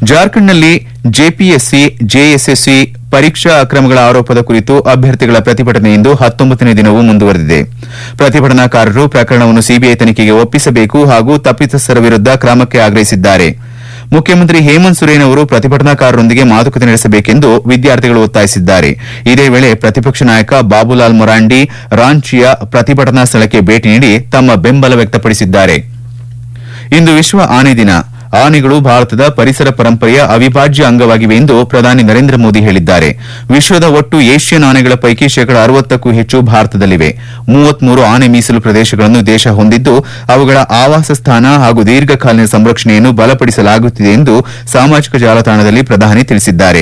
ಜಾರ್ಖಂಡ್ನಲ್ಲಿ JPSC JSSC ಪರೀಕ್ಷಾ ಅಕ್ರಮಗಳ ಆರೋಪದ ಕುರಿತು ಅಭ್ಯರ್ಥಿಗಳ ಪ್ರತಿಭಟನೆ ಇಂದು ಹತ್ತೊಂಬತ್ತನೇ ದಿನವೂ ಮುಂದುವರೆದಿದೆ ಪ್ರತಿಭಟನಾಕಾರರು ಪ್ರಕರಣವನ್ನು ಸಿಬಿಐ ತನಿಖೆಗೆ ಒಪ್ಪಿಸಬೇಕು ಹಾಗೂ ತಪ್ಪಿತಸ್ಥರ ವಿರುದ್ದ ಕ್ರಮಕ್ಕೆ ಆಗ್ರಹಿಸಿದ್ದಾರೆ ಮುಖ್ಯಮಂತ್ರಿ ಹೇಮಂತ್ ಸೊರೇನ್ ಅವರು ಪ್ರತಿಭಟನಾಕಾರರೊಂದಿಗೆ ಮಾತುಕತೆ ನಡೆಸಬೇಕೆಂದು ವಿದ್ಯಾರ್ಥಿಗಳು ಒತ್ತಾಯಿಸಿದ್ದಾರೆ ಇದೇ ವೇಳೆ ಪ್ರತಿಪಕ್ಷ ನಾಯಕ ಬಾಬುಲಾಲ್ ಮೊರಾಂಡಿ ರಾಂಚಿಯ ಪ್ರತಿಭಟನಾ ಸ್ಥಳಕ್ಕೆ ಭೇಟಿ ನೀಡಿ ತಮ್ಮ ಬೆಂಬಲ ವ್ಯಕ್ತಪಡಿಸಿದ್ದಾರೆ ಇಂದು ವಿಶ್ವ ಆನೆ ದಿನ ಆನೆಗಳು ಭಾರತದ ಪರಿಸರ ಪರಂಪರೆಯ ಅವಿಭಾಜ್ಯ ಅಂಗವಾಗಿವೆ ಎಂದು ಪ್ರಧಾನಿ ನರೇಂದ್ರ ಮೋದಿ ಹೇಳಿದ್ದಾರೆ ವಿಶ್ವದ ಒಟ್ಟು ಏಷ್ಯನ್ ಆನೆಗಳ ಪೈಕಿ ಶೇಕಡ ಅರವತ್ತಕ್ಕೂ ಹೆಚ್ಚು ಭಾರತದಲ್ಲಿವೆ ಮೂವತ್ಮೂರು ಆನೆ ಮೀಸಲು ಪ್ರದೇಶಗಳನ್ನು ದೇಶ ಹೊಂದಿದ್ದು ಅವುಗಳ ಆವಾಸ ಸ್ಥಾನ ಹಾಗೂ ದೀರ್ಘಕಾಲೀನ ಸಂರಕ್ಷಣೆಯನ್ನು ಬಲಪಡಿಸಲಾಗುತ್ತಿದೆ ಎಂದು ಸಾಮಾಜಿಕ ಜಾಲತಾಣದಲ್ಲಿ ಪ್ರಧಾನಿ ತಿಳಿಸಿದ್ದಾರೆ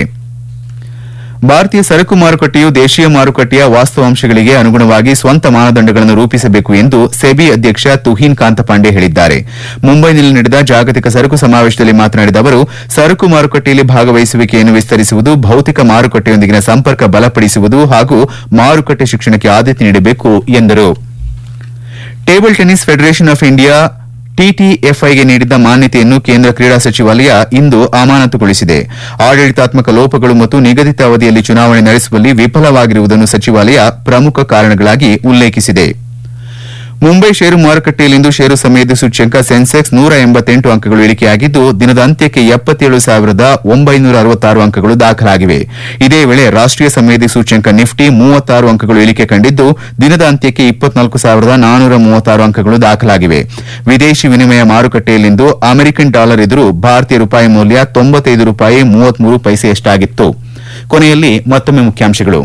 ಭಾರತೀಯ ಸರಕು ಮಾರುಕಟ್ಟೆಯು ದೇಶೀಯ ಮಾರುಕಟ್ಟೆಯ ವಾಸ್ತವಾಂಶಗಳಿಗೆ ಅನುಗುಣವಾಗಿ ಸ್ವಂತ ಮಾನದಂಡಗಳನ್ನು ರೂಪಿಸಬೇಕು ಎಂದು ಸೆಬಿ ಅಧ್ಯಕ್ಷ ತುಹಿನ್ ಕಾಂತಪಾಂಡೆ ಹೇಳಿದ್ದಾರೆ ಮುಂಬೈನಲ್ಲಿ ನಡೆದ ಜಾಗತಿಕ ಸರಕು ಸಮಾವೇಶದಲ್ಲಿ ಮಾತನಾಡಿದ ಅವರು ಸರಕು ಮಾರುಕಟ್ಟೆಯಲ್ಲಿ ಭಾಗವಹಿಸುವಿಕೆಯನ್ನು ವಿಸ್ತರಿಸುವುದು ಭೌತಿಕ ಮಾರುಕಟ್ಟೆಯೊಂದಿಗಿನ ಸಂಪರ್ಕ ಬಲಪಡಿಸುವುದು ಹಾಗೂ ಮಾರುಕಟ್ಟೆ ಶಿಕ್ಷಣಕ್ಕೆ ಆದ್ಯತೆ ನೀಡಬೇಕು ಎಂದರು table tennis federation of India ಟಿಟಿಎಫ್ಐಗೆ ನೀಡಿದ್ದ ಮಾನ್ಯತೆಯನ್ನು ಕೇಂದ್ರ ಕ್ರೀಡಾ ಸಚಿವಾಲಯ ಇಂದು ಅಮಾನತುಗೊಳಿಸಿದೆ ಆಡಳಿತಾತ್ಮಕ ಲೋಪಗಳು ಮತ್ತು ನಿಗದಿತ ಅವಧಿಯಲ್ಲಿ ಚುನಾವಣೆ ನಡೆಸುವಲ್ಲಿ ವಿಫಲವಾಗಿರುವುದನ್ನು ಸಚಿವಾಲಯ ಪ್ರಮುಖ ಕಾರಣಗಳಾಗಿ ಉಲ್ಲೇಖಿಸಿದೆ ಮುಂಬೈ ಷೇರು ಮಾರುಕಟ್ಟೆಯಲ್ಲಿಂದು ಷೇರು ಸಮಯದ ಸೂಚ್ಯಂಕ ಸೆನ್ಸೆಕ್ಸ್ ನೂರ ಎಂಬತ್ತೆಂಟು ಅಂಕಗಳು ಇಳಿಕೆಯಾಗಿದ್ದು ದಿನದ ಅಂತ್ಯಕ್ಕೆ ಎಪ್ಪತ್ತೇಳು ಸಾವಿರದ ಒಂಬೈನೂರ ಅರವತ್ತಾರು ಅಂಕಗಳು ದಾಖಲಾಗಿವೆ ಇದೇ ವೇಳೆ ರಾಷ್ಟೀಯ ಸಮಯದ ಸೂಚ್ಯಂಕ ನಿಫ್ಟಿ ಮೂವತ್ತಾರು ಅಂಕಗಳು ಇಳಿಕೆ ಕಂಡಿದ್ದು ದಿನದ ಅಂತ್ಯಕ್ಕೆ ಇಪ್ಪತ್ನಾಲ್ಕು ಸಾವಿರದ ನಾನೂರ ಮೂವತ್ತಾರು ಅಂಕಗಳು ದಾಖಲಾಗಿವೆ ವಿದೇಶಿ ವಿನಿಮಯ ಮಾರುಕಟ್ಟೆಯಲ್ಲಿಂದು ಅಮೆರಿಕನ್ ಡಾಲರ್ ಎದುರು ಭಾರತೀಯ ರೂಪಾಯಿ ಮೌಲ್ಯ ತೊಂಬತ್ತೈದು ರೂಪಾಯಿ ಮೂವತ್ಮೂರು ಪೈಸೆಯಷ್ಟಾಗಿತ್ತು ಕೊನೆಯಲ್ಲಿ ಮತ್ತೊಮ್ಮೆ ಮುಖ್ಯಾಂಶಗಳು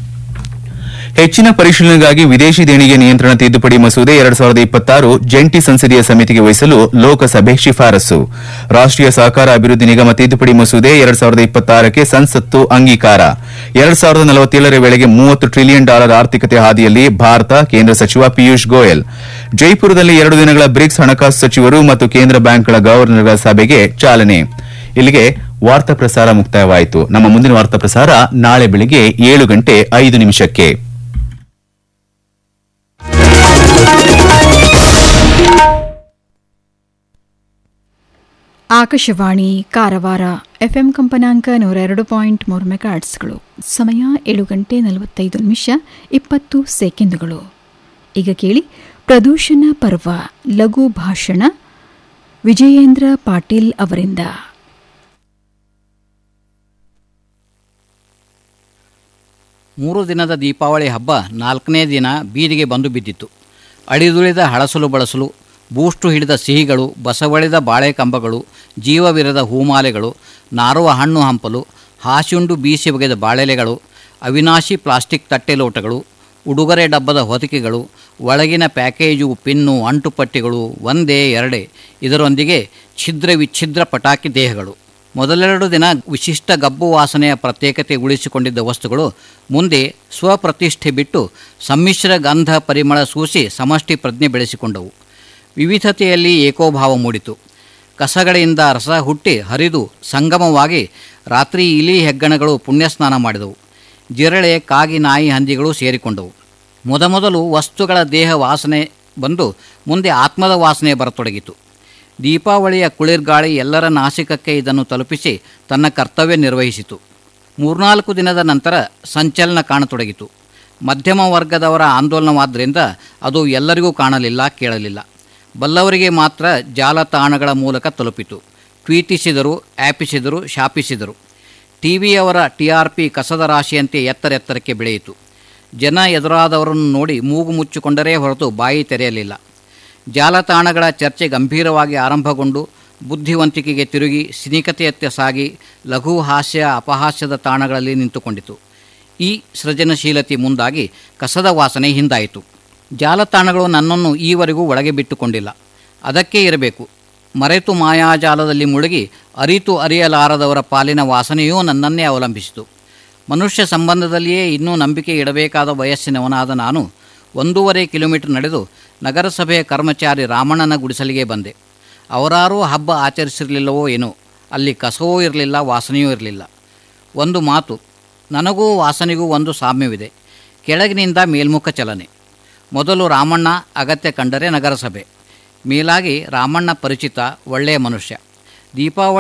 ಹೆಚ್ಚಿನ ಪರಿಶೀಲನೆಗಾಗಿ ವಿದೇಶಿ ದೇಣಿಗೆ ನಿಯಂತ್ರಣ ತಿದ್ದುಪಡಿ ಮಸೂದೆ ಎರಡ್ ಸಾವಿರದ ಇಪ್ಪತ್ತಾರು ಜಂಟಿ ಸಂಸದೀಯ ಸಮಿತಿಗೆ ವಹಿಸಲು ಲೋಕಸಭೆ ಶಿಫಾರಸು ರಾಷ್ಟೀಯ ಸಹಕಾರ ಅಭಿವೃದ್ಧಿ ನಿಗಮ ತಿದ್ದುಪಡಿ ಮಸೂದೆ ಎರಡ್ ಸಾವಿರದ ಇಪ್ಪತ್ತಾರಕ್ಕೆ ಸಂಸತ್ತು ಅಂಗೀಕಾರ ಎರಡ್ ಸಾವಿರದ ನಲವತ್ತೇಳರ ವೇಳೆಗೆ ಮೂವತ್ತು ಟ್ರಿಲಿಯನ್ ಡಾಲರ್ ಆರ್ಥಿಕತೆ ಹಾದಿಯಲ್ಲಿ ಭಾರತ ಕೇಂದ್ರ ಸಚಿವ ಪಿಯೂಷ್ ಗೋಯಲ್ ಜೈಪುರದಲ್ಲಿ ಎರಡು ದಿನಗಳ ಬ್ರಿಕ್ಸ್ ಹಣಕಾಸು ಸಚಿವರು ಮತ್ತು ಕೇಂದ್ರ ಬ್ಯಾಂಕ್ಗಳ ಗವರ್ನರ್ಗಳ ಸಭೆಗೆ ಚಾಲನೆ ಇಲ್ಲಿಗೆ ವಾರ್ತಾ ಪ್ರಸಾರ ಮುಕ್ತಾಯವಾಯಿತು ನಮ್ಮ ಮುಂದಿನ ವಾರ್ತಾ ಪ್ರಸಾರ ನಾಳೆ ಬೆಳಿಗ್ಗೆ ಏಳು ಗಂಟೆ ಐದು ನಿಮಿಷಕ್ಕೆ ಆಕಾಶವಾಣಿ ಕಾರವಾರ ಎಫ್ಎಂ ಕಂಪನಾಂಕ ನೂರ ಎರಡು ಪಾಯಿಂಟ್ ಮೂರು ಮೆಗಾಟ್ಸ್ಗಳು ಸಮಯ ಏಳು ಗಂಟೆ ನಲವತ್ತೈದು ನಿಮಿಷ ಇಪ್ಪತ್ತು ಸೆಕೆಂಡುಗಳು ಈಗ ಕೇಳಿ ಪ್ರದೂಷಣ ಪರ್ವ ಲಘು ಭಾಷಣ ವಿಜಯೇಂದ್ರ ಪಾಟೀಲ್ ಅವರಿಂದ ಮೂರು ದಿನದ ದೀಪಾವಳಿ ಹಬ್ಬ ನಾಲ್ಕನೇ ದಿನ ಬೀದಿಗೆ ಬಂದು ಬಿದ್ದಿತು ಅಳಿದುಳಿದ ಹಳಸಲು ಬಳಸಲು ಬೂಷ್ಟು ಹಿಡಿದ ಸಿಹಿಗಳು ಬಸವಳಿದ ಬಾಳೆ ಕಂಬಗಳು ಜೀವವಿರದ ಹೂಮಾಲೆಗಳು ನಾರುವ ಹಣ್ಣು ಹಂಪಲು ಹಾಸಿಯುಂಡು ಬೀಸಿ ಒಗೆದ ಬಾಳೆಲೆಗಳು ಅವಿನಾಶಿ ಪ್ಲಾಸ್ಟಿಕ್ ತಟ್ಟೆಲೋಟಗಳು ಉಡುಗೊರೆ ಡಬ್ಬದ ಹೊದಿಕೆಗಳು ಒಳಗಿನ ಪ್ಯಾಕೇಜು ಪಿನ್ನು ಅಂಟುಪಟ್ಟಿಗಳು ಒಂದೇ ಎರಡೇ ಇದರೊಂದಿಗೆ ಛಿದ್ರ ವಿಚ್ಛಿದ್ರ ಪಟಾಕಿ ದೇಹಗಳು ಮೊದಲೆರಡು ದಿನ ವಿಶಿಷ್ಟ ಗಬ್ಬು ವಾಸನೆಯ ಪ್ರತ್ಯೇಕತೆ ಉಳಿಸಿಕೊಂಡಿದ್ದ ವಸ್ತುಗಳು ಮುಂದೆ ಸ್ವಪ್ರತಿಷ್ಠೆ ಬಿಟ್ಟು ಸಮ್ಮಿಶ್ರ ಗಂಧ ಪರಿಮಳ ಸೂಸಿ ಸಮಷ್ಟಿ ಪ್ರಜ್ಞೆ ಬೆಳೆಸಿಕೊಂಡವು ವಿವಿಧತೆಯಲ್ಲಿ ಏಕೋಭಾವ ಮೂಡಿತು ಕಸಗಳಿಂದ ರಸ ಹುಟ್ಟಿ ಹರಿದು ಸಂಗಮವಾಗಿ ರಾತ್ರಿ ಇಲಿ ಹೆಗ್ಗಣಗಳು ಪುಣ್ಯಸ್ನಾನ ಮಾಡಿದವು ಜಿರಳೆ ಕಾಗಿ ನಾಯಿ ಹಂದಿಗಳು ಸೇರಿಕೊಂಡವು ಮೊದಮೊದಲು ವಸ್ತುಗಳ ದೇಹ ವಾಸನೆ ಬಂದು ಮುಂದೆ ಆತ್ಮದ ವಾಸನೆ ಬರತೊಡಗಿತು ದೀಪಾವಳಿಯ ಕುಳಿರ್ಗಾಳಿ ಎಲ್ಲರ ನಾಸಿಕಕ್ಕೆ ಇದನ್ನು ತಲುಪಿಸಿ ತನ್ನ ಕರ್ತವ್ಯ ನಿರ್ವಹಿಸಿತು ಮೂರ್ನಾಲ್ಕು ದಿನದ ನಂತರ ಸಂಚಲನ ಕಾಣತೊಡಗಿತು ಮಧ್ಯಮ ವರ್ಗದವರ ಆಂದೋಲನವಾದ್ದರಿಂದ ಅದು ಎಲ್ಲರಿಗೂ ಕಾಣಲಿಲ್ಲ ಕೇಳಲಿಲ್ಲ ಬಲ್ಲವರಿಗೆ ಮಾತ್ರ ಜಾಲತಾಣಗಳ ಮೂಲಕ ತಲುಪಿತು ಟ್ವೀಟಿಸಿದರು ಆ್ಯಪಿಸಿದರು ಶಾಪಿಸಿದರು ಟಿವಿಯವರ ಟಿ ಆರ್ ಪಿ ಕಸದ ರಾಶಿಯಂತೆ ಎತ್ತರೆತ್ತರಕ್ಕೆ ಬೆಳೆಯಿತು ಜನ ಎದುರಾದವರನ್ನು ನೋಡಿ ಮೂಗು ಮುಚ್ಚಿಕೊಂಡರೇ ಹೊರತು ಬಾಯಿ ತೆರೆಯಲಿಲ್ಲ ಜಾಲತಾಣಗಳ ಚರ್ಚೆ ಗಂಭೀರವಾಗಿ ಆರಂಭಗೊಂಡು ಬುದ್ಧಿವಂತಿಕೆಗೆ ತಿರುಗಿ ಸಿನಿಕತೆಯತ್ತ ಸಾಗಿ ಲಘು ಹಾಸ್ಯ ಅಪಹಾಸ್ಯದ ತಾಣಗಳಲ್ಲಿ ನಿಂತುಕೊಂಡಿತು ಈ ಸೃಜನಶೀಲತೆ ಮುಂದಾಗಿ ಕಸದ ವಾಸನೆ ಹಿಂದಾಯಿತು ಜಾಲತಾಣಗಳು ನನ್ನನ್ನು ಈವರೆಗೂ ಒಳಗೆ ಬಿಟ್ಟುಕೊಂಡಿಲ್ಲ ಅದಕ್ಕೆ ಇರಬೇಕು ಮರೆತು ಮಾಯಾಜಾಲದಲ್ಲಿ ಮುಳುಗಿ ಅರಿತು ಅರಿಯಲಾರದವರ ಪಾಲಿನ ವಾಸನೆಯೂ ನನ್ನನ್ನೇ ಅವಲಂಬಿಸಿತು ಮನುಷ್ಯ ಸಂಬಂಧದಲ್ಲಿಯೇ ಇನ್ನೂ ನಂಬಿಕೆ ಇಡಬೇಕಾದ ವಯಸ್ಸಿನವನಾದ ನಾನು ಒಂದೂವರೆ ಕಿಲೋಮೀಟರ್ ನಡೆದು ನಗರಸಭೆಯ ಕರ್ಮಚಾರಿ ರಾಮಣ್ಣನ ಗುಡಿಸಲಿಗೆ ಬಂದೆ ಅವರಾರೂ ಹಬ್ಬ ಆಚರಿಸಿರಲಿಲ್ಲವೋ ಏನೋ ಅಲ್ಲಿ ಕಸವೂ ಇರಲಿಲ್ಲ ವಾಸನೆಯೂ ಇರಲಿಲ್ಲ ಒಂದು ಮಾತು ನನಗೂ ವಾಸನೆಗೂ ಒಂದು ಸಾಮ್ಯವಿದೆ ಕೆಳಗಿನಿಂದ ಮೇಲ್ಮುಖ ಚಲನೆ ಮೊದಲು ರಾಮಣ್ಣ ಅಗತ್ಯ ಕಂಡರೆ ನಗರಸಭೆ ಮೇಲಾಗಿ ರಾಮಣ್ಣ ಪರಿಚಿತ ಒಳ್ಳೆಯ ಮನುಷ್ಯ ದೀಪಾವಳಿ